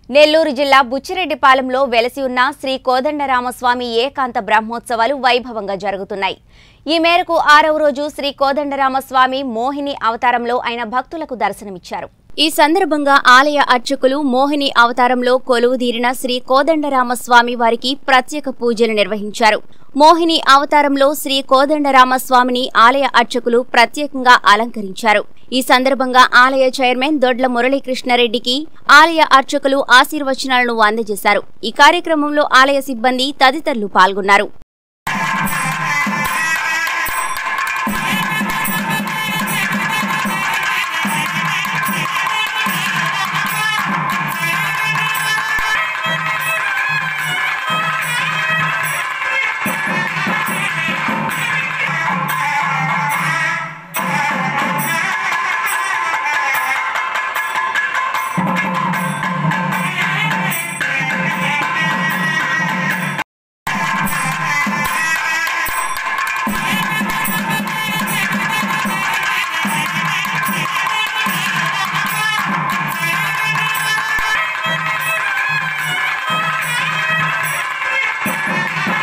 నెల్లూరు జిల్లా బుచ్చిరెడ్డిపాలెంలో వెలసి ఉన్న శ్రీ కోదండరామస్వామి ఏకాంత బ్రహ్మోత్సవాలు వైభవంగా జరుగుతున్నాయి ఈ మేరకు ఆరవ రోజు శ్రీ కోదండరామస్వామి మోహిని అవతారంలో ఆయన భక్తులకు దర్శనమిచ్చారు ఈ సందర్భంగా ఆలయ అర్చకులు మోహిని అవతారంలో కొలువుదీరిన శ్రీ కోదండరామస్వామి వారికి ప్రత్యేక పూజలు నిర్వహించారు మోహిని అవతారంలో శ్రీ కోదండరామస్వామిని ఆలయ అర్చకులు ప్రత్యేకంగా అలంకరించారు ఈ సందర్భంగా ఆలయ చైర్మన్ దొడ్ల మురళీకృష్ణారెడ్డికి ఆలయ అర్చకులు ఆశీర్వచనాలను అందజేశారు ఈ కార్యక్రమంలో ఆలయ సిబ్బంది తదితరులు పాల్గొన్నారు